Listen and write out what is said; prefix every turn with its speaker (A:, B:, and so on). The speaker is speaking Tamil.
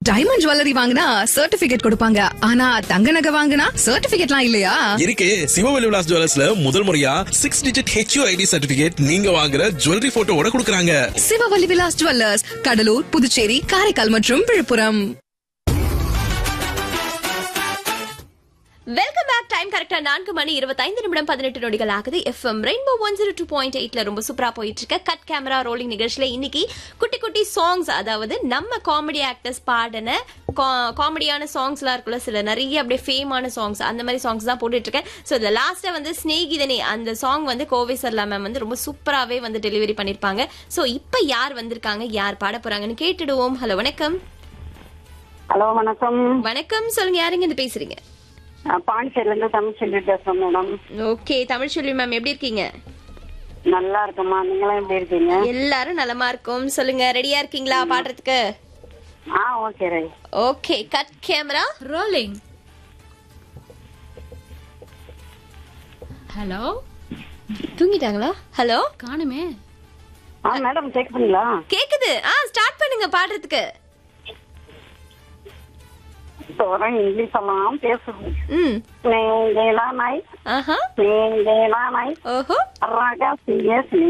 A: டைமண்ட் ஜுவல்லரி வாங்கினா சர்டிபிகேட் கொடுப்பாங்க ஆனா தங்க நகை வாங்கினா சர்டிபிகேட்லாம் இல்லையா
B: இருக்கு சிவவெளி விலாஸ் ஜுவல்லர்ஸ்ல முதல் முறையா six digit HU ID certificate நீங்க வாங்குற ஜுவல்லரி போட்டோவோட கொடுக்குறாங்க
A: சிவவல்லி விலாஸ் ஜுவல்லர்ஸ் கடலூர் புதுச்சேரி காரைக்கால் மற்றும் விழுப்புரம்
C: வெல்கம் பேக் டைம் கரெக்டா நான்கு மணி இருபத்தைந்து நிமிடம் பதினெட்டு நொடிகள் ஆகுது FM rainbow one zero two point எயிட்ல ரொம்ப சூப்பரா போயிட்டு இருக்க கட் கேமரா ரோலிங் நிகழ்ச்சியில இன்னைக்கு குட்டி குட்டி சாங்ஸ் அதாவது நம்ம காமெடி ஆக்டர்ஸ் பாடின காமெடியான சாங்ஸ்லாம் இருக்குல்ல சில நிறைய அப்படியே ஃபேமான சாங்ஸ் அந்த மாதிரி சாங்ஸ் தான் போட்டுட்டு இருக்கேன் ஸோ இந்த லாஸ்ட்டா வந்து ஸ்நேகிதனே அந்த சாங் வந்து கோவை சர்லா மேம் வந்து ரொம்ப சூப்பராகவே வந்து டெலிவரி பண்ணியிருப்பாங்க ஸோ இப்போ யார் வந்திருக்காங்க யார் பாட போறாங்கன்னு கேட்டுடுவோம் ஹலோ வணக்கம்
D: ஹலோ வணக்கம்
C: வணக்கம் சொல்லுங்க யாருங்க இருந்து பேசுறீங்க
D: நான் பாண்டிச்சேரில இருந்து தமிழ் செல்வி பேசுறேன் madam
C: okay Tamil Selvi ma'am எப்படி இருக்கீங்க
D: நல்லா இருக்கம்மா நீங்களும் எப்படி இருக்கீங்க
C: எல்லாரும் நலமா இருக்கும் சொல்லுங்க ரெடியா இருக்கீங்களா பாடுறதுக்கு
D: ஆ okay right
C: okay cut camera
E: rolling hello
C: தூங்கிட்டாங்களா ஹலோ
E: காணுமே
D: ஆ மேடம் கேக்குதுங்களா
C: கேக்குது ஆ ஸ்டார்ட் பண்ணுங்க பாடுறதுக்கு
D: தோறம் இங்கிலீஷ் எல்லாம் பேசுது
C: ம்
D: நீங்களா நாய்
C: ஆஹா
D: நீங்களா நாய்
C: ஓஹோ
D: ரகசிய